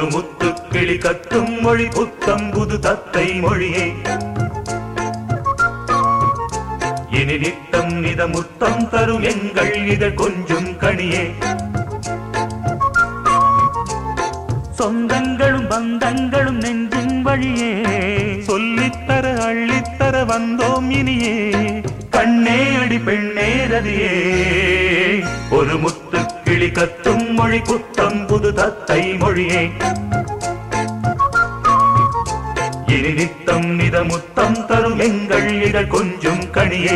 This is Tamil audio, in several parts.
ஒரு முத்து கிளி கத்தும் மொழி புத்தம் புது தத்தை மொழியே இனி நித்தம் நித முத்தம் தரும் எங்கள் இதழ் கொஞ்சம் கனியே சொந்தங்களும் பந்தங்களும் நெஞ்சின் வழியே சொல்லித்தர அள்ளித்தர வந்தோம் இனியே கண்ணே அடி பெண்ணே ரதியே ஒரு முத்து கிளி கத்தும் மொழி புத்தம் புது தத்தை மொழியே இனி நித்தம் நித முத்தம் தரும் எங்கள் இதழ் கொஞ்சம் கனியே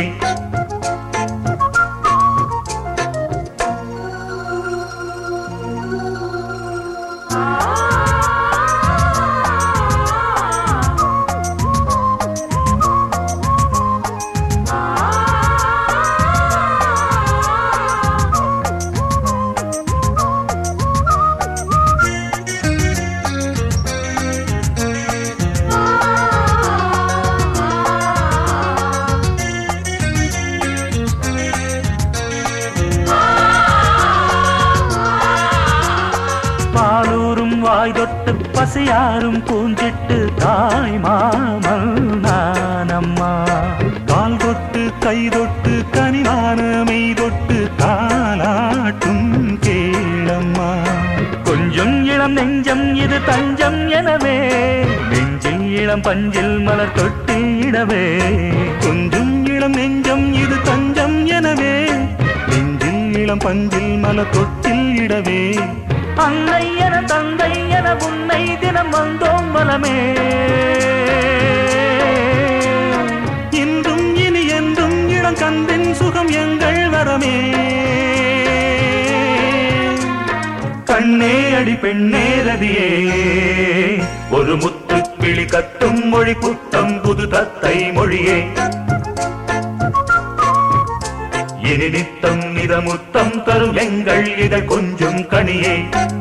பாலூரும் வாய் தொட்டு பசியாரும் பூஞ்சிட்டு தாய் மாமல் நானம்மா கால் தொட்டு கை தொட்டு கனிவான மெய் தொட்டு தாலாட்டும் கேளம்மா கொஞ்சம் இளம் நெஞ்சம் இது தஞ்சம் எனவே நெஞ்சில் இளம் பஞ்சில் மலர் தொட்டு இடவே கொஞ்சம் இளம் நெஞ்சம் இது தஞ்சம் எனவே நெஞ்சில் இளம் பஞ்சில் மல தொட்டில் இடவே அன்னை என தந்தை என உன்னை தினம் வந்தோம் வலமே இன்றும் இனி என்றும் இளம் கந்தின் சுகம் எங்கள் வரமே கண்ணே அடி பெண்ணே ரதியே ஒரு முத்து கிளி கத்தும் மொழி புத்தம் புது தத்தை மொழியே இனி நித்தம் நிதமுத்தம் தரும் எங்கள் இதழ் கொஞ்சம் கனியே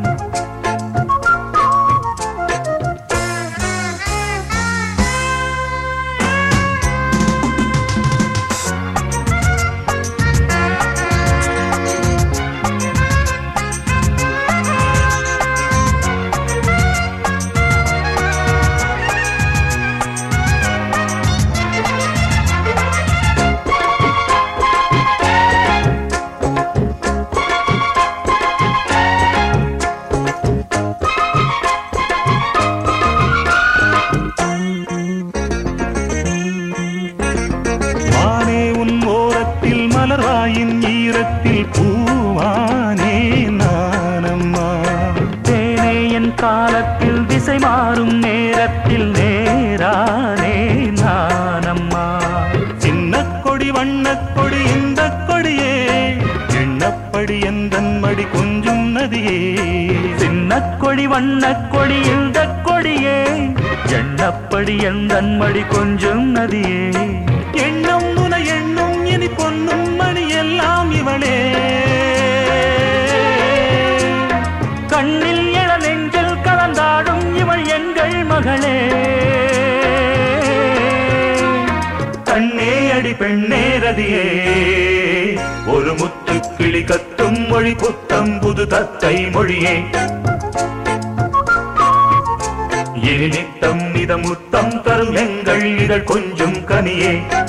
வானே உன் ஓரத்தில் மலர்வாயின் ஈரத்தில் பூவானே நானம்மா தேனே என் காலத்தில் திசை மாறும் நேரத்தில் நேரானே நானம்மா சின்ன கொடி வண்ணக் கொடி இந்த கொடியே எண்ணப்படி எந்தன் மடி கொஞ்சம் நதியே சின்ன கொடி வண்ண கொடி இந்த கொடியே எண்ணப்படி எந்தன் மடி கொஞ்சம் நதியே எண்ணம் முன எண்ணும் இனி பொன்னும் மணி எல்லாம் இவளே கண்ணில் இள நெஞ்சில் கலந்தாடும் இவள் எங்கள் மகளே கண்ணே அடி பெண்ணே ரதியே ஒரு முத்து கிளி கத்தும் மொழி புத்தம் புது தத்தை மொழியே இனி நித்தம் நிதமுத்தம் தரும் எங்கள் இதழ் கொஞ்சம் கனியே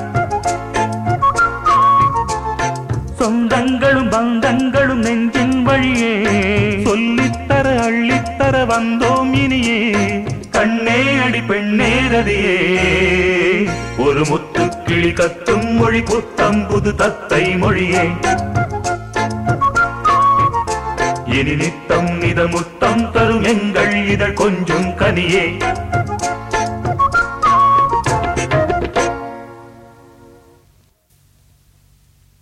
சொந்தங்களும் பந்தங்களும் நெஞ்சின் வழியே சொல்லித்தர அள்ளித்தர வந்தோம் இனியே கண்ணே அடி பெண்ணே ரதியே ஒரு முத்து கிளி கத்தும் மொழி புத்தம் புது தத்தை மொழியே இனி நித்தம் நிதமுத்தம் தரும் எங்கள் இதழ் கொஞ்சம் கனியே